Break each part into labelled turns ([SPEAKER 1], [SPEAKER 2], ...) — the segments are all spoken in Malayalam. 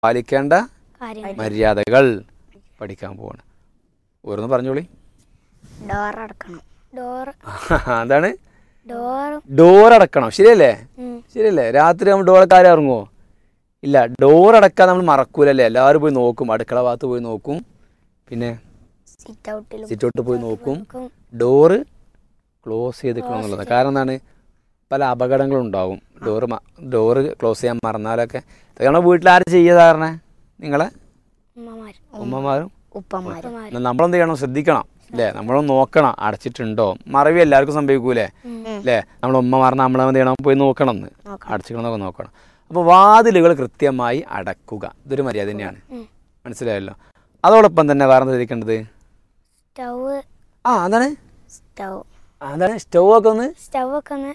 [SPEAKER 1] പാലിക്കേണ്ട
[SPEAKER 2] കാര്യങ്ങൾ
[SPEAKER 1] മര്യാദകൾ പഠിക്കാൻ പോവാണ് ഓരോന്ന് പറഞ്ഞോളി
[SPEAKER 3] ഡോർ അടക്കണം
[SPEAKER 2] ഡോർ
[SPEAKER 1] അതാണ്
[SPEAKER 2] ഡോർ
[SPEAKER 1] ഡോർ അടക്കണം ശരിയല്ലേ ശരിയല്ലേ രാത്രി നമ്മൾ ഡോറൊക്കെ ആരും ഇറങ്ങുമോ ഇല്ല ഡോർ അടക്കാൻ നമ്മൾ മറക്കൂലല്ലേ എല്ലാവരും പോയി നോക്കും അടുക്കള ഭാഗത്ത് പോയി നോക്കും പിന്നെ
[SPEAKER 3] സിറ്റ് ഔട്ടിലും
[SPEAKER 1] സിറ്റൗട്ട് പോയി നോക്കും ഡോറ് ക്ലോസ് ചെയ്തിക്കണം എന്നുള്ളത് കാരണം എന്താണ് പല അപകടങ്ങളും ഉണ്ടാവും ഡോറ് ഡോറ് ക്ലോസ് ചെയ്യാൻ മറന്നാലൊക്കെ ഇതൊക്കെ നമ്മുടെ വീട്ടിൽ ആരും ചെയ്യാതാരണേ നിങ്ങളെ
[SPEAKER 2] ഉമ്മമാർ
[SPEAKER 1] ഉമ്മമാരും
[SPEAKER 3] ഉപ്പമാര്
[SPEAKER 1] എന്നാൽ നമ്മളെന്ത് ചെയ്യണം ശ്രദ്ധിക്കണം അല്ലേ നമ്മളൊന്ന് നോക്കണം അടച്ചിട്ടുണ്ടോ മറവി എല്ലാവർക്കും സംഭവിക്കൂലേ അല്ലേ നമ്മൾ ഉമ്മ മറന്ന് നമ്മൾ എന്ത് ചെയ്യണം പോയി നോക്കണം എന്ന് അടച്ചിക്കണമെന്നൊക്കെ നോക്കണം അപ്പോൾ വാതിലുകൾ കൃത്യമായി അടക്കുക ഇതൊരു മര്യാദ തന്നെയാണ് മനസ്സിലായല്ലോ അതോടൊപ്പം തന്നെ വേറെ എന്താ ശ്രദ്ധിക്കേണ്ടത്
[SPEAKER 2] സ്റ്റവ്
[SPEAKER 1] ആ അതാണ്
[SPEAKER 3] സ്റ്റൗ
[SPEAKER 1] ആ, അതാണ് സ്റ്റൗ ഒക്കെ ഒന്ന്
[SPEAKER 2] സ്റ്റവ് ഒക്കെ ഒന്ന്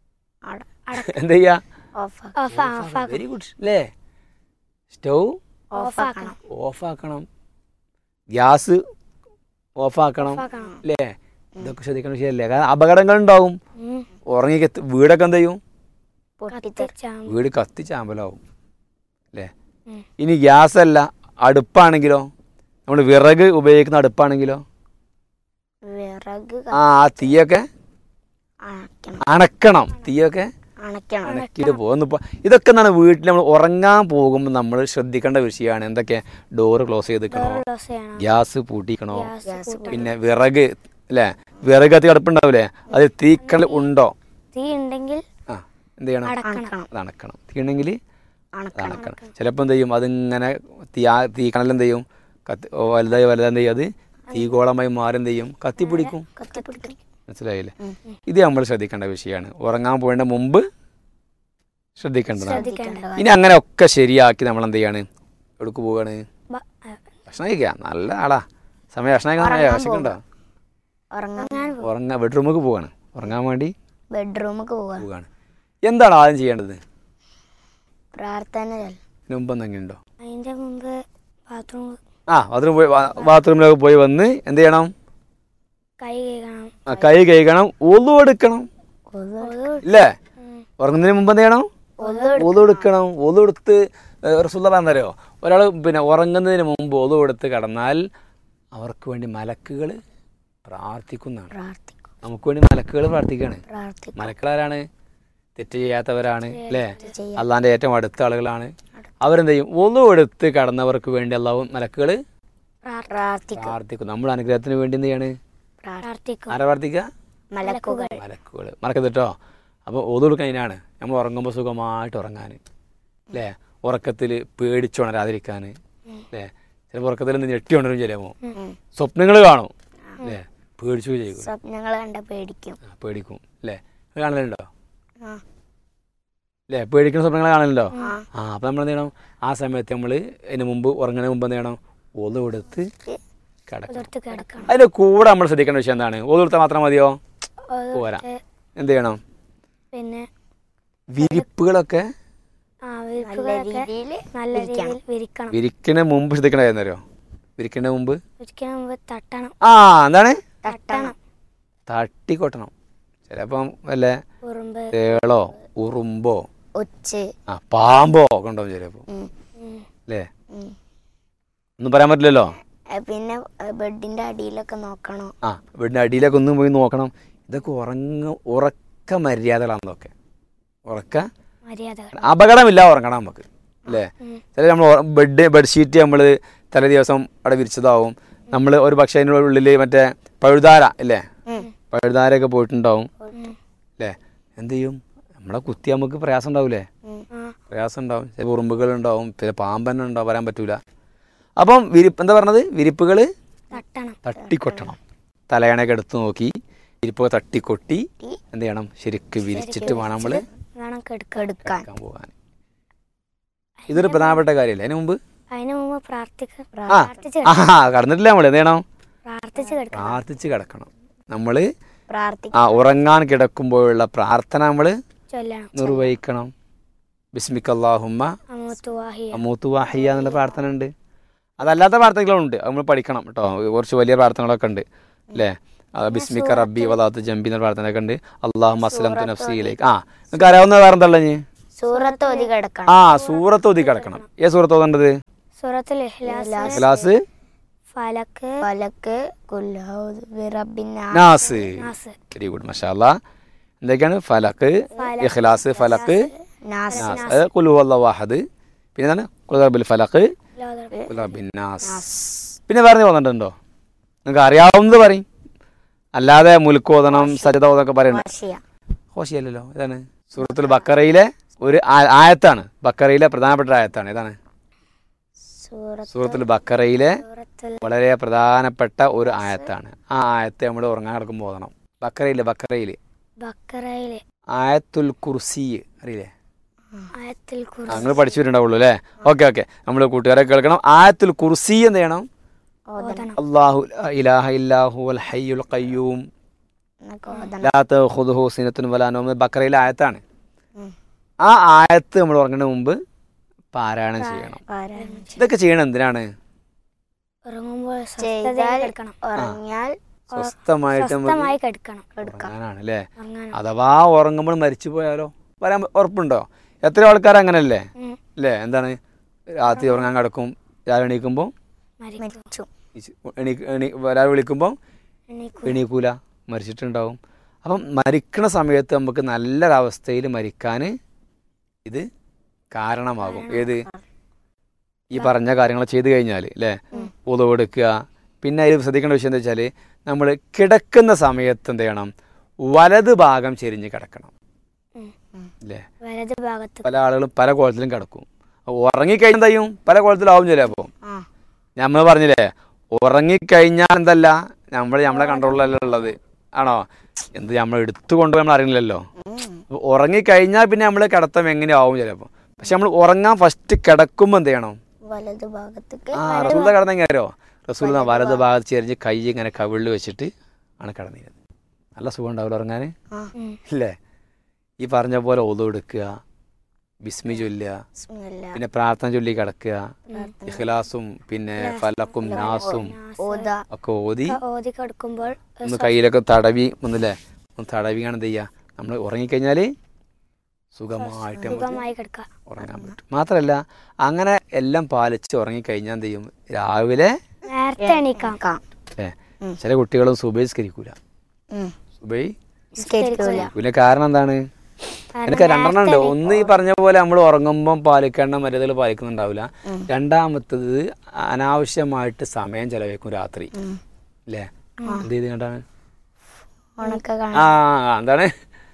[SPEAKER 1] എന്താ ചെയ്യുക
[SPEAKER 3] off
[SPEAKER 2] off off
[SPEAKER 1] very good അല്ലേ സ്റ്റൗ
[SPEAKER 3] ഓഫ് ആക്കണം
[SPEAKER 1] ഓഫ് ആക്കണം ഗ്യാസ് ഓഫ് ആക്കണം
[SPEAKER 2] ആക്കണം
[SPEAKER 1] അല്ലേ ഇതൊക്കെ ശ്രദ്ധിക്കണം ശരിയല്ലേ കാരണം അപകടങ്ങൾ ഉണ്ടാവും ഉറങ്ങി കത്ത് വീടൊക്കെ എന്ത് ചെയ്യും
[SPEAKER 3] പൊട്ടിത്തെറി
[SPEAKER 2] കത്തിച്ചാം
[SPEAKER 1] വീട് കത്തിച്ചാമ്പലാവും അല്ലേ
[SPEAKER 2] ഉം.
[SPEAKER 1] ഇനി ഗ്യാസ് അല്ല അടുപ്പാണെങ്കിലോ നമ്മൾ വിറക് ഉപയോഗിക്കുന്ന അടുപ്പാണെങ്കിലോ
[SPEAKER 3] വിറക്
[SPEAKER 1] ആ ആ തീയൊക്കെ
[SPEAKER 3] അണക്കണം
[SPEAKER 1] അണക്കണം തീയൊക്കെ
[SPEAKER 3] അണക്കണം
[SPEAKER 1] അണക്കിയിട്ട് പോകുന്നു ഇതൊക്കെ എന്താണ് വീട്ടിൽ നമ്മൾ ഉറങ്ങാൻ പോകുമ്പോൾ നമ്മൾ ശ്രദ്ധിക്കേണ്ട വിഷയമാണ് എന്തൊക്കെ ഡോറ് ക്ലോസ് ചെയ്തിക്കണോ
[SPEAKER 2] ക്ലോസ് ചെയ്യണം
[SPEAKER 1] ഗ്യാസ് പൂട്ടിക്കണോ
[SPEAKER 2] ഗ്യാസ് കൂട്ടണം.
[SPEAKER 1] പിന്നെ വിറക് അല്ലേ വിറക് കത്തി കിടപ്പുണ്ടാവില്ലേ അത് തീക്കണൽ ഉണ്ടോ
[SPEAKER 2] തീ ഉണ്ടെങ്കിൽ
[SPEAKER 1] ആ എന്ത് ചെയ്യണം
[SPEAKER 3] അണക്കണം
[SPEAKER 1] അത് അണക്കണം തീ ഉണ്ടെങ്കിൽ അത്
[SPEAKER 3] അണക്കണം
[SPEAKER 1] അണക്കണം ചിലപ്പോൾ എന്ത് ചെയ്യും അതിങ്ങനെ തീ ആ തീക്കണൽ എന്ത് ചെയ്യും കത്തി ഓ, വലുതായി വലുതായി എന്ത് ചെയ്യും അത് തീകോളമായി മാറി എന്ത് ചെയ്യും കത്തിപ്പിടിക്കും
[SPEAKER 3] കത്തിപ്പിടിക്കും
[SPEAKER 1] മനസ്സിലായില്ലേ ഇത് നമ്മൾ ശ്രദ്ധിക്കേണ്ട വിഷയമാണ് ഉറങ്ങാൻ പോകേണ്ട മുമ്പ് ശ്രദ്ധിക്കേണ്ടതാണ്
[SPEAKER 2] ശ്രദ്ധിക്കേണ്ടത്
[SPEAKER 1] ഇനി അങ്ങനെ ഒക്കെ ശരിയാക്കി നമ്മൾ എന്ത് ചെയ്യാണ് എവിടേക്ക് പോവാണ്
[SPEAKER 2] ബ- ആ,
[SPEAKER 1] ഭക്ഷണം കഴിക്കുക നല്ല ആളാ സമയം ഭക്ഷണം കഴിക്കാൻ സമയം വിശക്കുണ്ടോ
[SPEAKER 3] ഉറങ്ങാൻ
[SPEAKER 1] ഉറങ്ങാൻ ബെഡ്റൂമിലേക്ക് പോവാണ് ഉറങ്ങാൻ വേണ്ടി
[SPEAKER 3] ബെഡ്റൂമിക്ക് പോവാ
[SPEAKER 1] പോവുകയാണ് എന്താണ് ആദ്യം ചെയ്യേണ്ടത്
[SPEAKER 3] പ്രാർത്ഥന ചെല്ലും.
[SPEAKER 1] ഇതിന് മുമ്പ് എന്തെങ്കിലും ഉണ്ടോ
[SPEAKER 2] അതിന്റെ മുമ്പ് ബാത്റൂം
[SPEAKER 1] ആ ബാത്റൂം പോയി ബാത്റൂമിലൊക്കെ പോയി വന്ന് എന്ത് ചെയ്യണം
[SPEAKER 2] കൈ കഴുകണം
[SPEAKER 1] ആ, കൈ കഴുകണം ഒതു എടുക്കണം
[SPEAKER 3] ഒതു
[SPEAKER 1] ഇല്ലേ ഉറങ്ങുന്നതിന് മുമ്പ് എന്ത് ചെയ്യണം ഒതു എടുക്കണം ഒതു എടുത്ത് റസുല്ല പറഞ്ഞറിയോ ഒരാൾ പിന്നെ ഉറങ്ങുന്നതിന് മുമ്പ് ഒതു എടുത്ത് കിടന്നാൽ അവർക്ക് വേണ്ടി മലക്കുകൾ പ്രാർത്ഥിക്കുന്നതാണ്
[SPEAKER 3] പ്രാർത്ഥിക്കും
[SPEAKER 1] നമുക്ക് വേണ്ടി മലക്കുകൾ പ്രാർത്ഥിക്കുകയാണ്
[SPEAKER 3] പ്രാർത്ഥിക്കും
[SPEAKER 1] മലക്കളാരാണ് തെറ്റ് ചെയ്യാത്തവരാണ് അല്ലേ
[SPEAKER 3] ചെയ്യാം.
[SPEAKER 1] അള്ളാന്റെ ഏറ്റവും അടുത്ത ആളുകളാണ് അവരെന്ത് ചെയ്യും ഒന്നു എടുത്ത് കടന്നവർക്ക് വേണ്ടി അള്ളാഹു മലക്കുകൾ
[SPEAKER 3] പ്രാർത്ഥിക്കും
[SPEAKER 1] പ്രാർത്ഥിക്കും നമ്മുടെ അനുഗ്രഹത്തിന് വേണ്ടി എന്ത് ചെയ്യാണ്
[SPEAKER 2] പ്രാർത്ഥിക്കും
[SPEAKER 1] ആരാ പ്രാർത്ഥിക്കുക
[SPEAKER 3] മലക്കുകൾ
[SPEAKER 1] മലക്കുകൾ മറക്കരുത് കേട്ടോ അപ്പോൾ ഓതു കൊടുക്കാൻ അതിനാണ് നമ്മൾ ഉറങ്ങുമ്പോൾ സുഖമായിട്ട് ഉറങ്ങാൻ അല്ലേ ഉറക്കത്തിൽ പേടിച്ചുണരാതിരിക്കാൻ അല്ലേ ചിലപ്പോൾ ഉറക്കത്തിൽ നിന്ന് ഞെട്ടി ഉണരും ചിലപ്പോൾ സ്വപ്നങ്ങൾ കാണും അല്ലേ പേടിച്ചു ചെയ്യും
[SPEAKER 3] സ്വപ്നങ്ങൾ കണ്ട പേടിക്കും
[SPEAKER 1] ആ, പേടിക്കും അല്ലേ അത് കാണലുണ്ടോ
[SPEAKER 3] ആ
[SPEAKER 1] അല്ലേ പേടിക്കുന്ന സ്വപ്നങ്ങൾ കാണലുണ്ടോ
[SPEAKER 3] ആ.
[SPEAKER 1] ആ അപ്പം നമ്മൾ എന്ത് ചെയ്യണം ആ സമയത്ത് നമ്മൾ അതിന് മുമ്പ് ഉറങ്ങുന്നതിന് മുമ്പ് എന്ത് ചെയ്യണം ഒതു കൊടുത്ത് കിടക്കണം
[SPEAKER 2] എടുത്ത് കിടക്കണം
[SPEAKER 1] അതിൻ്റെ കൂടെ നമ്മൾ ശ്രദ്ധിക്കേണ്ട വിഷയം എന്താണ് ഒതു കൊടുത്താൽ മാത്രം മതിയോ
[SPEAKER 2] അത്
[SPEAKER 1] പോരാ
[SPEAKER 2] ഇട്ട്
[SPEAKER 1] എന്ത് ചെയ്യണം
[SPEAKER 2] പിന്നെ
[SPEAKER 1] വിരിപ്പുകളൊക്കെ
[SPEAKER 2] ആ
[SPEAKER 3] നല്ല
[SPEAKER 2] വിരിപ്പുകളൊക്കെ
[SPEAKER 3] രീതിയിൽ
[SPEAKER 2] നല്ല രീതിയിൽ വിരിക്കണം
[SPEAKER 1] വിരിക്കണ മുമ്പ് ശ്രദ്ധിക്കണ കാര്യമെന്നറിയോ വിരിക്കണ മുമ്പ്
[SPEAKER 2] വിരിക്കണ മുമ്പ് തട്ടണം
[SPEAKER 1] ആ എന്താണ്
[SPEAKER 2] തട്ടണം
[SPEAKER 1] തട്ടിക്കൊട്ടണം ചിലപ്പം വല്ല
[SPEAKER 2] ഉറുമ്പ്
[SPEAKER 1] തേളോ ഉറുമ്പോ
[SPEAKER 3] ഒച്ച്
[SPEAKER 1] ആ പാമ്പോ ഒക്കെ ഉണ്ടാവും ചിലപ്പോൾ
[SPEAKER 3] ഉം,
[SPEAKER 2] ഉം.
[SPEAKER 1] അല്ലേ
[SPEAKER 3] ഉം.
[SPEAKER 1] ഒന്നും പറയാൻ പറ്റില്ലല്ലോ
[SPEAKER 3] ഏ, പിന്നെ ഏ, ബെഡിന്റെ അടിയിലൊക്കെ നോക്കണം
[SPEAKER 1] ആ വീടിൻ്റെ അടിയിലൊക്കെ ഒന്നും പോയി നോക്കണം ഇതൊക്കെ ഉറങ്ങ ഉറക്ക മര്യാദകളാണെന്നൊക്കെ ഉറക്ക
[SPEAKER 2] മര്യാദകൾ
[SPEAKER 1] അപകടമില്ല ഉറങ്ങണം നമുക്ക് അല്ലേ
[SPEAKER 2] ഉം.
[SPEAKER 1] ചില നമ്മൾ ബെഡ് ബെഡ്ഷീറ്റ് നമ്മൾ തലേ ദിവസം അവിടെ വിരിച്ചതാവും നമ്മൾ ഒരു പക്ഷേ അതിൻ്റെ ഉള്ളിൽ മറ്റേ പഴുതാര ഇല്ലേ പഴുതാരയൊക്കെ പോയിട്ടുണ്ടാവും
[SPEAKER 2] ഉം.
[SPEAKER 1] അല്ലേ എന്ത് ചെയ്യും നമ്മളെ കുത്തി നമുക്ക് പ്രയാസം ഉണ്ടാവില്ലേ
[SPEAKER 2] ആ
[SPEAKER 1] പ്രയാസം ഉണ്ടാവും ചില ഉറുമ്പുകൾ ഉണ്ടാവും പിന്നെ പാമ്പന്നെ ഉണ്ടാവും വരാൻ പറ്റൂല അപ്പം വിരിപ്പ് എന്താ പറഞ്ഞത് വിരിപ്പുകൾ
[SPEAKER 2] തട്ടണം
[SPEAKER 1] തട്ടിക്കൊട്ടണം തലയണയൊക്കെ എടുത്ത് നോക്കി വിരിപ്പൊക്കെ തട്ടിക്കൊട്ടി എന്ത് ചെയ്യണം ശരിക്ക് വിരിച്ചിട്ട് വേണം നമ്മൾ
[SPEAKER 2] വേണം കെടുക്കാൻ
[SPEAKER 3] എടുക്കാൻ
[SPEAKER 1] കിടക്കാൻ പോകാൻ ഇതൊരു പ്രധാനപ്പെട്ട കാര്യമല്ലേ അതിന് മുമ്പ്
[SPEAKER 2] അതിന് മുമ്പ് പ്രാർത്ഥിക്ക
[SPEAKER 1] ആ
[SPEAKER 2] പ്രാർത്ഥിച്ച്
[SPEAKER 1] ആ കടന്നിട്ടില്ല നമ്മൾ എന്ത് ചെയ്യണം
[SPEAKER 2] പ്രാർത്ഥിച്ച് കിടക്കണം
[SPEAKER 1] പ്രാർത്ഥിച്ച് കിടക്കണം നമ്മൾ
[SPEAKER 3] പ്രാർത്ഥിക്കും
[SPEAKER 1] ആ ഉറങ്ങാൻ കിടക്കുമ്പോഴുള്ള പ്രാർത്ഥന നമ്മൾ
[SPEAKER 2] ചൊല്ലണം
[SPEAKER 1] നിർവഹിക്കണം ബിസ്മിക്കല്ലാഹുമ്മ
[SPEAKER 2] അമൂത്തു വാഹിയ
[SPEAKER 1] അമൂത്തു വാഹിയ എന്നുള്ള പ്രാർത്ഥന ഉണ്ട് അതല്ലാത്ത പ്രാർത്ഥനകളുണ്ട് അത് നമ്മൾ പഠിക്കണം കേട്ടോ കുറച്ച് വലിയ പ്രാർത്ഥനകളൊക്കെ ഉണ്ട് അല്ലേ ബിസ്മിക്ക റബ്ബി വലാത്ത് ജംബി എന്ന പ്രാർത്ഥനയൊക്കെ ഉണ്ട് അള്ളാഹു അസ്ലം നഫ്സിയിലേക്ക് ആ നിങ്ങൾക്ക് അറിയാവുന്ന വേറെ എന്താ ഉള്ളത്
[SPEAKER 3] സൂറത്ത് ഓതി കിടക്കണം
[SPEAKER 1] ആ സൂറത്ത് ഓതി കിടക്കണം ഏ സൂറത്ത് ഓതേണ്ടത്
[SPEAKER 2] സൂറത്തുൽ ഇഖ്ലാസ്
[SPEAKER 1] ക്ലാസ്
[SPEAKER 2] ഫലക്ക്
[SPEAKER 3] ഫലക്ക് കുല്ലൗദ് ബിറബിന്നാ
[SPEAKER 1] നാസ്
[SPEAKER 2] നാസ്
[SPEAKER 1] വെരി ഗുഡ് മഷാല്ല എന്തൊക്കെയാണ് ഫലക്ക് ഇഖ്ലാസ് ഫലക്ക്
[SPEAKER 3] നാസ്
[SPEAKER 1] നാസ് അത് കുലു വാഹദ് പിന്നെ എന്താണ് കുലബിൽ ഫലക്ക്
[SPEAKER 2] ലോകർ
[SPEAKER 1] കുലബിൻ നാസ് പിന്നെ വേറെ എന്തെങ്കിലും ഓതണ്ടുണ്ടോ നിങ്ങൾക്ക് അറിയാവുന്നത് പറയും അല്ലാതെ മുൽക്ക് ഓതണം സജത ഓതൊക്കെ പറയണ്ട
[SPEAKER 3] വാശിയ
[SPEAKER 1] ഹോഷിയല്ലല്ലോ ഇതാണ് സൂറത്തുൽ ബക്കറയിലെ ഒരു ആ- ആയത്താണ് ബക്കറയിലെ പ്രധാനപ്പെട്ട ഒരു ആയത്താണ് ഇതാണ്
[SPEAKER 3] സൂറത്ത്
[SPEAKER 1] സൂറത്തുൽ ബക്കറയിലെ
[SPEAKER 2] സൂറത്തുൽ
[SPEAKER 1] വളരെ പ്രധാനപ്പെട്ട ഒരു ആയത്താണ് ആ ആയത്ത് നമ്മൾ ഉറങ്ങാൻ കിടക്കുമ്പോൾ ഓതണം ബക്കറയില് ബക്കറയില്
[SPEAKER 2] ബക്കറയിലെ
[SPEAKER 1] ആയത്തുൽ കുർസി അറിയില്ലേ
[SPEAKER 2] ആയത്തിൽ കുറിച്ച്
[SPEAKER 1] നിങ്ങൾ പഠിച്ചിട്ടുണ്ടാവുള്ളൂ അല്ലേ ഓക്കെ ഓക്കെ നമ്മൾ കൂട്ടുകാരെ കേൾക്കണം ആയത്തുൽ കുർസി എന്ത് ചെയ്യണം
[SPEAKER 2] ഓതണം
[SPEAKER 1] അള്ളാഹു ലാ ഇലാഹ ഇല്ലാഹു അൽ ഹയ്യുൽ ഖയ്യൂം
[SPEAKER 3] എന്നൊക്കെ ഓതണം
[SPEAKER 1] ലാ തഖുദുഹു സിനത്തുൻ വലാ നൗം ബക്കറയിലെ ആയത്താണ്
[SPEAKER 3] ഉം.
[SPEAKER 1] ആ ആയത്ത് നമ്മൾ ഉറങ്ങുന്നതിന് മുമ്പ് പാരായണം ചെയ്യണം
[SPEAKER 3] പാരായണം
[SPEAKER 1] ഇതൊക്കെ ചെയ്യണം എന്തിനാണ്
[SPEAKER 2] ഉറങ്ങുമ്പോൾ
[SPEAKER 3] ചെയ്താൽ
[SPEAKER 2] സ്വസ്ഥതയിൽ കിടക്കണം
[SPEAKER 3] ഉറങ്ങിയാൽ
[SPEAKER 1] സ്വസ്ഥമായിട്ട് നമുക്ക്
[SPEAKER 2] സ്വസ്ഥമായി കിടക്കണം
[SPEAKER 1] ഉറങ്ങാനാണ് അല്ലേ
[SPEAKER 2] ഉറങ്ങാനും
[SPEAKER 1] അഥവാ ഉറങ്ങുമ്പോൾ മരിച്ചു പോയാലോ വരാൻ ഉറപ്പുണ്ടോ എത്ര ആൾക്കാർ അങ്ങനല്ലേ
[SPEAKER 2] ഉം.
[SPEAKER 1] അല്ലേ എന്താണ് രാത്രി ഉറങ്ങാൻ കിടക്കും രാവിലെ എണീക്കുമ്പോൾ
[SPEAKER 2] മരിക്കും
[SPEAKER 3] മരിച്ചു
[SPEAKER 1] എണീ എണീ രാവിലെ വിളിക്കുമ്പോൾ
[SPEAKER 2] എണീക്കും
[SPEAKER 1] എണീക്കൂല മരിച്ചിട്ടുണ്ടാവും അപ്പം മരിക്കണ സമയത്ത് നമുക്ക് നല്ലൊരവസ്ഥയിൽ മരിക്കാൻ ഇത് കാരണമാകും ഏത് ഈ പറഞ്ഞ കാര്യങ്ങൾ ചെയ്തു കഴിഞ്ഞാൽ അല്ലേ ഉതവെടുക്കുക പിന്നെ അതിൽ ശ്രദ്ധിക്കേണ്ട വിഷയം എന്താ വെച്ചാൽ നമ്മൾ കിടക്കുന്ന സമയത്ത് എന്ത് ചെയ്യണം വലത് ഭാഗം ചെരിഞ്ഞ് കിടക്കണം
[SPEAKER 2] ഉം.
[SPEAKER 1] അല്ലേ
[SPEAKER 2] വലത് ഭാഗത്ത്
[SPEAKER 1] പല ആളുകളും പല കോലത്തിലും കിടക്കും ഉറങ്ങിക്കഴിഞ്ഞാൽ എന്താ ചെയ്യും പല കോലത്തിലാവും ചിലപ്പോൾ
[SPEAKER 3] ആ
[SPEAKER 1] നമ്മൾ പറഞ്ഞില്ലേ ഉറങ്ങിക്കഴിഞ്ഞാൽ എന്തല്ല നമ്മൾ നമ്മളെ കൺട്രോളിലല്ല ഉള്ളത് ആണോ എന്ത് നമ്മൾ എടുത്തുകൊണ്ട് നമ്മൾ അറിയില്ലല്ലോ
[SPEAKER 3] ഉം.
[SPEAKER 1] അപ്പൊ ഉറങ്ങിക്കഴിഞ്ഞാൽ പിന്നെ നമ്മൾ കിടത്തം എങ്ങനെയാവും ചിലപ്പോൾ പക്ഷെ നമ്മൾ ഉറങ്ങാൻ ഫസ്റ്റ് കിടക്കുമ്പോൾ എന്ത് ചെയ്യണം
[SPEAKER 3] വലതു ഭാഗത്തേക്ക്
[SPEAKER 1] ആ റസൂല കിടന്നെങ്കിലോ റസൂൽ വലത് ഭാഗത്ത് ചെരിഞ്ഞ് കൈ ഇങ്ങനെ കവിളിൽ വെച്ചിട്ട് ആണ് കിടന്നിരുന്നത് നല്ല സുഖം ഉണ്ടാവില്ല ഉറങ്ങാൻ
[SPEAKER 3] ആ
[SPEAKER 2] ഉം.
[SPEAKER 1] ഇല്ലേ ഈ പറഞ്ഞ പോലെ ഒതു എടുക്കുക ബിസ്മി ചൊല്ലുക
[SPEAKER 3] ബിസ്മില്ലാ.
[SPEAKER 1] പിന്നെ പ്രാർത്ഥന ചൊല്ലി കിടക്കുക ഇഖ്ലാസും പിന്നെ ഫലക്കും നാസും
[SPEAKER 3] ഓത
[SPEAKER 1] ഒക്കെ ഓതി
[SPEAKER 2] ഒക്കെ ഓതി കിടക്കുമ്പോൾ
[SPEAKER 1] ഒന്ന് കയ്യിലൊക്കെ തടവി ഒന്നില്ലേ ഒന്ന് തടവിയാണ് എന്ത് ചെയ്യുക നമ്മൾ ഉറങ്ങിക്കഴിഞ്ഞാൽ സുഖമായിട്ട് നമുക്ക്
[SPEAKER 2] സുഖമായി കിടക്കുക
[SPEAKER 1] ഉറങ്ങാൻ പറ്റും മാത്രമല്ല അങ്ങനെ എല്ലാം പാലിച്ച് ഉറങ്ങിക്കഴിഞ്ഞാൽ എന്ത് ചെയ്യും രാവിലെ
[SPEAKER 2] നേരത്തെ എണീക്കാം
[SPEAKER 3] കാം.
[SPEAKER 1] ഏ ചില കുട്ടികളും സുബൈസ്കരിക്കൂല
[SPEAKER 3] ഉം.
[SPEAKER 1] സുബൈ
[SPEAKER 3] നിസ്കരിക്കൂല
[SPEAKER 1] പിന്നെ കാരണം എന്താണ് എനിക്ക് രണ്ടെണ്ണം ഉണ്ട് ഒന്ന് ഈ പറഞ്ഞ പോലെ നമ്മൾ ഉറങ്ങുമ്പം പാലിക്കേണ്ട മര്യാദകൾ പാലിക്കുന്നുണ്ടാവില്ല രണ്ടാമത്തത് അനാവശ്യമായിട്ട് സമയം ചെലവഴിക്കും രാത്രി
[SPEAKER 3] ഉം.
[SPEAKER 1] അല്ലേ എന്ത് ചെയ്ത് കണ്ടാണ്
[SPEAKER 3] ഫോണൊക്കെ
[SPEAKER 1] ആ
[SPEAKER 3] കാണാൻ
[SPEAKER 1] എന്താണ്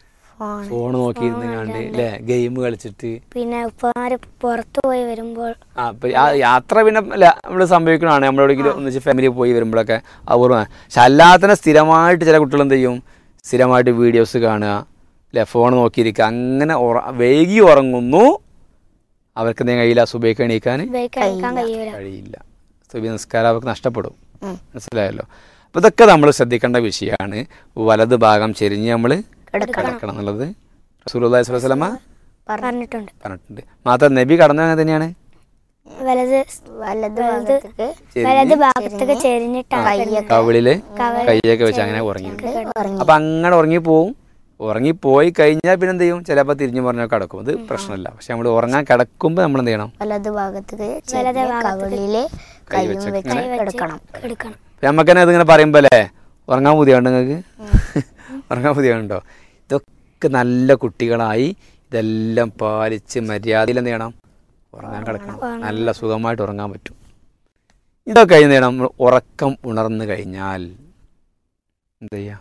[SPEAKER 3] ഫോൺ
[SPEAKER 1] ഫോൺ നോക്കിയിരുന്ന് കണ്ട് അല്ലേ ഗെയിം കളിച്ചിട്ട്
[SPEAKER 2] പിന്നെ ഉപ്പമാര് പുറത്തു പോയി വരുമ്പോൾ
[SPEAKER 1] ആ ഇപ്പൊ ആ യാത്ര പിന്നെ അല്ല നമ്മൾ സംഭവിക്കണതാണ് നമ്മളെവിടെയെങ്കിലും ഒന്നിച്ച് ഫാമിലി പോയി വരുമ്പോഴൊക്കെ അപൂർവമാണ് പക്ഷെ അല്ലാത്തന്നെ സ്ഥിരമായിട്ട് ചില കുട്ടികൾ എന്ത് ചെയ്യും സ്ഥിരമായിട്ട് വീഡിയോസ് കാണുക അല്ലെ ഫോൺ നോക്കിയിരിക്കുക അങ്ങനെ ഉറ- വൈകി ഉറങ്ങുന്നു അവർക്ക് എന്തെങ്കിലും കഴിയില്ല സുബൈക്ക് എണീക്കാൻ
[SPEAKER 2] ഉപയോഗിക്കാൻ എണീക്കാൻ കഴിയൂല
[SPEAKER 1] കഴിയില്ല സുബി നിസ്കാരം അവർക്ക് നഷ്ടപ്പെടും
[SPEAKER 3] ഉം.
[SPEAKER 1] മനസ്സിലായല്ലോ അപ്പൊ ഇതൊക്കെ നമ്മൾ ശ്രദ്ധിക്കേണ്ട വിഷയമാണ് വലത് ഭാഗം ചെരിഞ്ഞ് നമ്മൾ കിടക്കണം എന്നുള്ളത് റസൂലുള്ളാഹി സ്വല്ലല്ലാഹു അലൈഹി വസല്ലമ
[SPEAKER 2] പറഞ്ഞിട്ടുണ്ട്
[SPEAKER 1] പറഞ്ഞിട്ടുണ്ട് മാത്രം നബി കടന്നത് അങ്ങനെ തന്നെയാണ്
[SPEAKER 2] വലത്
[SPEAKER 3] വലതു ഭാഗത്തേക്ക്
[SPEAKER 2] വലത് ഭാഗത്തേക്ക് ചെരിഞ്ഞിട്ടാണ് കിടന്നത്.
[SPEAKER 1] കവിളില്
[SPEAKER 2] കവിളിൽ
[SPEAKER 1] കൈയൊക്കെ വെച്ച് അങ്ങനെ ഉറങ്ങി
[SPEAKER 3] ഉറങ്ങി
[SPEAKER 1] അപ്പൊ അങ്ങനെ ഉറങ്ങിപ്പോവും ഉറങ്ങിപ്പോയി കഴിഞ്ഞാൽ പിന്നെ എന്ത് ചെയ്യും ചിലപ്പോൾ തിരിഞ്ഞു പറഞ്ഞാൽ കിടക്കും അത് പ്രശ്നമില്ല പക്ഷെ നമ്മൾ ഉറങ്ങാൻ കിടക്കുമ്പോൾ നമ്മൾ എന്ത് ചെയ്യണം
[SPEAKER 3] വലതു ഭാഗത്തേക്ക് ചെരിഞ്ഞ് കവിളില് കൈയും വെച്ച് കിടക്കണം
[SPEAKER 2] എടുക്കണം
[SPEAKER 1] ഇപ്പൊ നമുക്ക് തന്നെ ഇതിങ്ങനെ പറയുമ്പോൾ അല്ലേ ഉറങ്ങാൻ പുതിയുണ്ട് നിങ്ങൾക്ക് ഉറങ്ങാൻ പുതിയുണ്ടോ ഇതൊക്കെ നല്ല കുട്ടികളായി ഇതെല്ലാം പാലിച്ച് മര്യാദയിൽ എന്ത് ചെയ്യണം ഉറങ്ങാൻ കിടക്കണം നല്ല സുഖമായിട്ട് ഉറങ്ങാൻ പറ്റും ഇതൊക്കെ കഴിഞ്ഞ് എന്ത് ചെയ്യണം നമ്മൾ ഉറക്കം ഉണർന്നു കഴിഞ്ഞാൽ എന്ത് ചെയ്യാ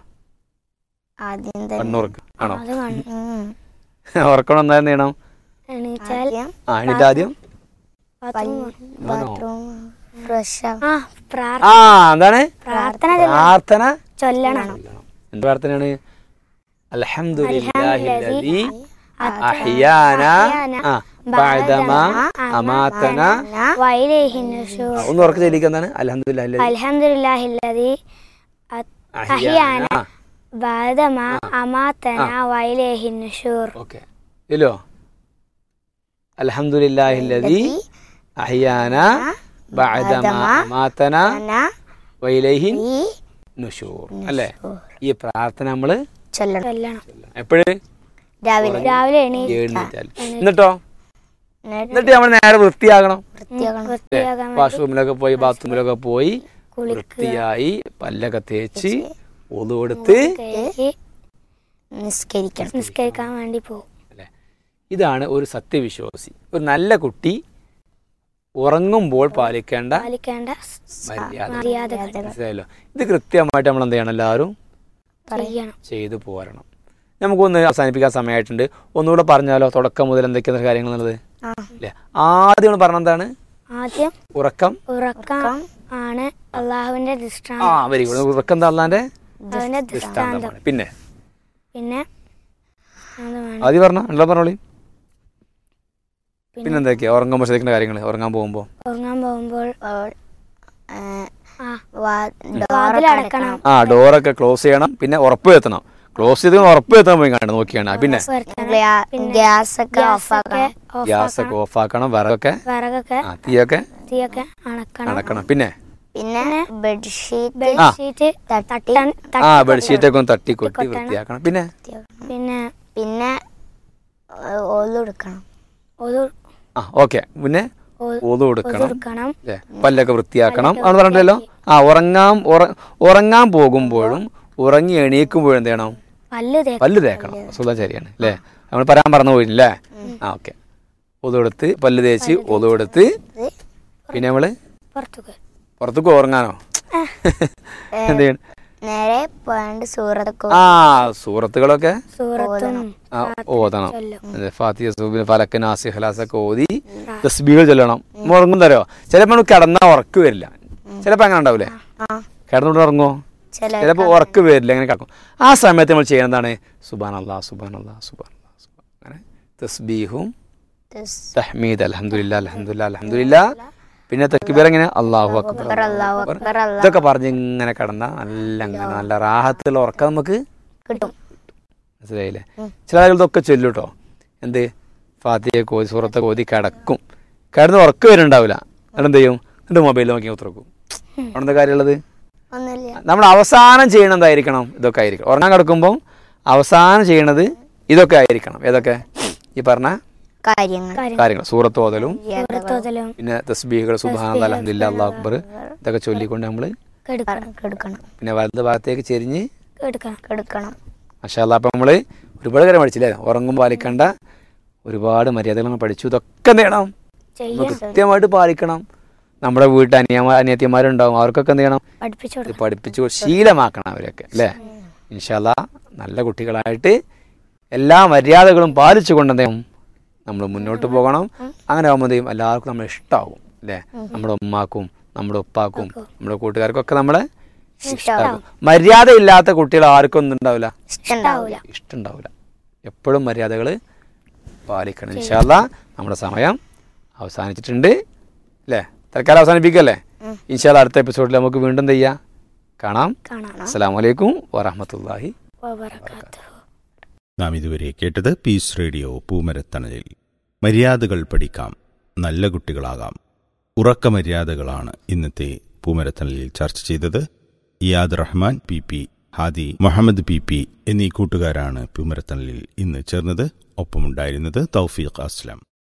[SPEAKER 3] ആദ്യം തന്നെ
[SPEAKER 1] കണ്ണുറക്കം ആണോ
[SPEAKER 2] അത് കാണും
[SPEAKER 3] ഉം.
[SPEAKER 1] ഉറക്കം വന്നാൽ എന്ത് ചെയ്യണം
[SPEAKER 2] എണീച്ചാൽ
[SPEAKER 3] ആദ്യം
[SPEAKER 1] ആ എന്നിട്ട് ആദ്യം
[SPEAKER 2] ബാത്റൂം
[SPEAKER 3] ബാത്റൂം ഫ്രഷ്
[SPEAKER 2] ആ പ്രാർ-
[SPEAKER 1] ആ എന്താണ്
[SPEAKER 2] പ്രാർത്ഥന
[SPEAKER 1] പ്രാർത്ഥന
[SPEAKER 2] ചൊല്ലണം
[SPEAKER 1] എന്ത് പ്രാർത്ഥനയാണ് അൽഹംദുലില്ലാഹില്ലദീ അഹ്യാന ആ ബഅദമ അമാതന
[SPEAKER 2] വൈലേഹി നുശൂർ
[SPEAKER 1] ആ, ഒന്ന് ഉറക്കെ ചെല്ലിക്ക് എന്താണ് അൽഹംദുലില്ലാഹില്ലദീ
[SPEAKER 2] അൽഹംദുലില്ലാഹില്ലദി
[SPEAKER 1] അഹ്യാന
[SPEAKER 2] ബാദമ അമാതന വൈലേഹി നുശൂർ
[SPEAKER 1] ഓക്കെ ഇല്ലോ അൽഹംദുലില്ലാഹില്ലദീ അഹ്യാന ബഅദമ അമാതന വൈലൈഹി
[SPEAKER 3] ഈ
[SPEAKER 1] നുശൂർ അല്ലേ ഈ പ്രാർത്ഥന നമ്മള്
[SPEAKER 3] ചൊല്ലണം
[SPEAKER 2] ചൊല്ലണം
[SPEAKER 1] എപ്പോഴും
[SPEAKER 3] രാവിലെ
[SPEAKER 2] രാവിലെ എണീ
[SPEAKER 1] എഴുന്നേറ്റാൽ എന്നിട്ടോ
[SPEAKER 3] എന്നിട്ട്
[SPEAKER 1] എന്നിട്ട് നമ്മൾ നേരെ വൃത്തിയാകണം
[SPEAKER 3] വൃത്തിയാക്കണം
[SPEAKER 2] വൃത്തിയാകാൻ വേണ്ടി
[SPEAKER 1] വാഷ്റൂമിലൊക്കെ പോയി ബാത്റൂമിലൊക്കെ പോയി
[SPEAKER 2] കുളിക്കുക.
[SPEAKER 1] വൃത്തിയായി പല്ലൊക്കെ തേച്ച് ഒതു കൊടുത്ത്
[SPEAKER 2] കഴുകി
[SPEAKER 3] നിസ്കരിക്കണം
[SPEAKER 2] നിസ്കരിക്കാൻ വേണ്ടി പോകും
[SPEAKER 1] അല്ലേ ഇതാണ് ഒരു സത്യവിശ്വാസി ഒരു നല്ല കുട്ടി ഉറങ്ങുമ്പോൾ പാലിക്കേണ്ട
[SPEAKER 2] പാലിക്കേണ്ട
[SPEAKER 1] മര്യാദ
[SPEAKER 2] മര്യാദകൾ
[SPEAKER 1] മനസ്സിലായല്ലോ ഇത് കൃത്യമായിട്ട് നമ്മൾ എന്ത് ചെയ്യണം എല്ലാവരും
[SPEAKER 2] ചെയ്യണം
[SPEAKER 1] ചെയ്തു പോരണം നമുക്കൊന്ന് അവസാനിപ്പിക്കാൻ സമയമായിട്ടുണ്ട് ഒന്നുകൂടെ പറഞ്ഞാലോ തുടക്കം മുതൽ എന്തൊക്കെയാണ് കാര്യങ്ങൾ എന്നുള്ളത്
[SPEAKER 3] ആ
[SPEAKER 1] അല്ലേ ആദ്യം നമ്മൾ പറഞ്ഞ എന്താണ്
[SPEAKER 2] ആദ്യം
[SPEAKER 1] ഉറക്കം
[SPEAKER 2] ഉറക്കം ആണ് അള്ളാഹുവിന്റെ
[SPEAKER 1] ആ
[SPEAKER 2] ദൃഷ്ടാന്തം
[SPEAKER 1] വെരി ഗുഡ് ഉറക്കം എന്താ അള്ളാന്റെ
[SPEAKER 2] അവന്റെ ദൃഷ്ടാന്തം
[SPEAKER 1] ദൃഷ്ടാന്തമാണ് പിന്നെ
[SPEAKER 2] പിന്നെ അത് വേണം
[SPEAKER 1] ആദ്യം പറഞ്ഞ ഉള്ള പറഞ്ഞോളി
[SPEAKER 2] പിന്നെ
[SPEAKER 1] പിന്നെ എന്തൊക്കെയാ ഉറങ്ങുമ്പോൾ ശ്രദ്ധിക്കേണ്ട കാര്യങ്ങൾ ഉറങ്ങാൻ പോകുമ്പോൾ
[SPEAKER 2] ഉറങ്ങാൻ പോകുമ്പോൾ
[SPEAKER 3] അപ്പോൾ, ഏ,
[SPEAKER 2] ആ
[SPEAKER 3] വാ-
[SPEAKER 2] വാതിൽ
[SPEAKER 3] ഡോറൊക്കെ
[SPEAKER 2] അടക്കണം
[SPEAKER 1] ആ ഡോറൊക്കെ ക്ലോസ് ചെയ്യണം പിന്നെ ഉറപ്പ് വരുത്തണം ക്ലോസ് ചെയ്ത് ഉറപ്പ് വരുത്താൻ പോയി കണ്ടു നോക്കിയാണ് പിന്നെ
[SPEAKER 2] വരുത്തണം.
[SPEAKER 3] ഗ്യാ-
[SPEAKER 2] പിന്നെ
[SPEAKER 3] ഗ്യാസൊക്കെ ഓഫ്
[SPEAKER 2] ഗ്യാസൊക്കെ
[SPEAKER 3] ആക്കണം
[SPEAKER 2] ഓഫ്
[SPEAKER 1] ഗ്യാസ് ഒക്കെ ഓഫ് ആക്കണം വിറകൊക്കെ
[SPEAKER 2] വിറകൊക്കെ
[SPEAKER 1] ആ തീയൊക്കെ
[SPEAKER 2] തീയൊക്കെ അണക്കണം
[SPEAKER 1] അണക്കണം പിന്നെ
[SPEAKER 3] പിന്നെ ബെഡ്ഷീറ്റ്
[SPEAKER 2] ബെഡ്ഷീറ്റ്
[SPEAKER 3] തട്ടി
[SPEAKER 2] തട്ടൻ
[SPEAKER 1] ആ
[SPEAKER 2] തട്ടി
[SPEAKER 1] ബെഡ്ഷീറ്റ് ഒക്കെ ഒന്ന് തട്ടി കൊട്ടി
[SPEAKER 2] കൊട്ടണം.
[SPEAKER 1] വൃത്തിയാക്കണം പിന്നെ
[SPEAKER 2] പിന്നെ
[SPEAKER 3] പിന്നെ ഒലെടുക്കണം
[SPEAKER 2] ഒരു
[SPEAKER 1] ആ ഓക്കെ പിന്നെ ഒതു കൊടുക്കണം
[SPEAKER 2] കൊടുക്കണം
[SPEAKER 1] അല്ലേ പല്ലൊക്കെ വൃത്തിയാക്കണം അവിടെ പറഞ്ഞിട്ടല്ലോ ആ ഉറങ്ങാൻ ഉറ- ഉറങ്ങാൻ പോകുമ്പോഴും ഉറങ്ങി എണീക്കുമ്പോഴും എന്ത് ചെയ്യണം
[SPEAKER 2] പല്ല് തേക്കണം
[SPEAKER 1] പല്ല് തേക്കണം സുഖം ശരിയാണ് അല്ലേ നമ്മൾ പറയാൻ പറഞ്ഞു പോയില്ലേ ആ ഓക്കെ ഒതു കൊടുത്ത് പല്ല് തേച്ച് ഒതു കൊടുത്ത് പിന്നെ നമ്മള്
[SPEAKER 2] പുറത്തുക്ക്
[SPEAKER 1] പുറത്തേക്ക് ഉറങ്ങാനോ എന്ത് ചെയ്യണം
[SPEAKER 3] നേരെ പോയാണ്ട് സൂറത്തൊക്കെ
[SPEAKER 1] ആ സൂറത്തുകളൊക്കെ
[SPEAKER 2] സൂറത്തും
[SPEAKER 1] ആ, ഓതണം
[SPEAKER 2] ചൊല്ലും.
[SPEAKER 1] അതെ, ഫാത്തിഹ സൂബിന് ഫലക്ക് നാസി ഹലാസൊക്കെ ഓതി തസ്ബീകൾ ചൊല്ലണം ഉറങ്ങും തരോ ചിലപ്പോൾ നമുക്ക് കിടന്നാൽ ഉറക്ക് വരില്ല ചിലപ്പോൾ അങ്ങനെ ഉണ്ടാവില്ലേ
[SPEAKER 3] ആ
[SPEAKER 1] കിടന്നുകൊണ്ട് ഉറങ്ങുമോ
[SPEAKER 3] ചില
[SPEAKER 1] ചിലപ്പോൾ ഉറക്ക് വരില്ല അങ്ങനെ കിടക്കും ആ സമയത്ത് നമ്മൾ ചെയ്യുന്നതാണ് സുബാൻ അല്ലാ സുബാൻ അല്ലാ സുബാൻ അല്ലാ സുബാൻ അങ്ങനെ തസ്ബീഹും
[SPEAKER 3] ദിസ്
[SPEAKER 1] തഹ്മീദ് അലഹമുല്ല അലഹമുല്ല അലഹമുല്ല പിന്നെ തക്ബീർ എങ്ങനെ അള്ളാഹു അക്ബർ
[SPEAKER 3] അല്ലാഹു അക്ബർ അല്ലാഹു
[SPEAKER 1] ഇതൊക്കെ പറഞ്ഞ് ഇങ്ങനെ കിടന്ന നല്ല അങ്ങനെ നല്ല റാഹത്തുള്ള ഉറക്കം നമുക്ക്
[SPEAKER 3] കിട്ടും
[SPEAKER 1] മനസ്സിലായില്ലേ ചില ആളുകൾ ഇതൊക്കെ ചൊല്ലും കേട്ടോ എന്ത് ഫാത്തിയെ കോതി സൂറത്തെ കോതി കിടക്കും കിടന്ന് ഉറക്കം വരുന്നുണ്ടാവില്ല എന്നിട്ട് എന്ത് ചെയ്യും എന്നിട്ട് മൊബൈൽ നോക്കി ഉത്തരക്കും അവിടെ എന്താ കാര്യമുള്ളത്
[SPEAKER 3] ഒന്നുമില്ല
[SPEAKER 1] നമ്മൾ അവസാനം ചെയ്യണത് എന്തായിരിക്കണം ഇതൊക്കെ ആയിരിക്കണം ഉറങ്ങാൻ കിടക്കുമ്പോൾ അവസാനം ചെയ്യണത് ഇതൊക്കെ ആയിരിക്കണം ഏതൊക്കെ ഈ പറഞ്ഞ
[SPEAKER 3] കാര്യങ്ങൾ
[SPEAKER 1] കാര്യങ്ങൾ സൂറത്ത് ഓതലും
[SPEAKER 2] സൂറത്തോതലും
[SPEAKER 1] പിന്നെ തസ്ബീഹുകൾ സുബാന അലഹദില്ല അള്ളാഹു അക്ബർ ഇതൊക്കെ ചൊല്ലിക്കൊണ്ട് നമ്മൾ
[SPEAKER 2] കെടുക്കണം
[SPEAKER 3] കെടുക്കണം
[SPEAKER 1] പിന്നെ വലത് ഭാഗത്തേക്ക് ചെരിഞ്ഞ്
[SPEAKER 2] കെടുക്കണം
[SPEAKER 3] കെടുക്കണം
[SPEAKER 1] മഷാല്ല അപ്പം നമ്മൾ ഒരുപാട് കാര്യം പഠിച്ചില്ലേ ഉറങ്ങുമ്പോൾ പാലിക്കേണ്ട ഒരുപാട് മര്യാദകൾ നമ്മൾ പഠിച്ചു ഇതൊക്കെ എന്ത് ചെയ്യണം നമ്മൾ
[SPEAKER 2] ചെയ്യാൻ
[SPEAKER 1] കൃത്യമായിട്ട് പാലിക്കണം നമ്മുടെ വീട്ടിൽ അനിയന്മാർ അനിയത്തിമാരുണ്ടാവും അവർക്കൊക്കെ എന്ത് ചെയ്യണം
[SPEAKER 2] പഠിപ്പിച്ചു
[SPEAKER 1] ഇത്
[SPEAKER 2] കൊടുക്കണം
[SPEAKER 1] പഠിപ്പിച്ച് ശീലമാക്കണം അവരൊക്കെ അല്ലേ ഇൻഷാല്ല നല്ല കുട്ടികളായിട്ട് എല്ലാ മര്യാദകളും പാലിച്ചുകൊണ്ട് എന്ത് ചെയ്യും നമ്മൾ മുന്നോട്ട് പോകണം അങ്ങനെ ആകുമ്പോൾ എന്ത് ചെയ്യും എല്ലാവർക്കും നമ്മൾ ഇഷ്ടമാകും അല്ലേ നമ്മുടെ ഉമ്മാക്കും നമ്മുടെ ഉപ്പാക്കും നമ്മുടെ കൂട്ടുകാർക്കൊക്കെ നമ്മളെ ഇഷ്ടമാകും മര്യാദ ഇല്ലാത്ത കുട്ടികൾ ആർക്കും ഒന്നും ഉണ്ടാവില്ല
[SPEAKER 3] ഇഷ്ടണ്ടാവൂല
[SPEAKER 1] ഇഷ്ടമുണ്ടാവില്ല എപ്പോഴും മര്യാദകൾ പാലിക്കണം ഇൻഷാല്ല നമ്മുടെ സമയം അവസാനിച്ചിട്ടുണ്ട് അല്ലേ തൽക്കാലം അവസാനിപ്പിക്കല്ലേ ഇൻഷാല്ല അടുത്ത എപ്പിസോഡിൽ നമുക്ക് വീണ്ടും എന്ത് ചെയ്യാം കാണാം
[SPEAKER 2] കാണാം
[SPEAKER 1] അസ്സാം വലൈക്കും വറഹമത്തല്ലാഹി
[SPEAKER 2] വബറകാതുഹു
[SPEAKER 4] നാം ഇതുവരെ കേട്ടത് പീസ് റേഡിയോ പൂമരത്തണലിൽ മര്യാദകൾ പഠിക്കാം നല്ല കുട്ടികളാകാം ഉറക്ക മര്യാദകളാണ് ഇന്നത്തെ പൂമരത്തണലിൽ ചർച്ച ചെയ്തത് Iyad Rahman P P Hadi Muhammad P P എന്നീ കൂട്ടുകാരാണ് പൂമരത്തണലിൽ ഇന്ന് ചേർന്നത് ഒപ്പമുണ്ടായിരുന്നത് തൗഫീഖ് അസ്ലം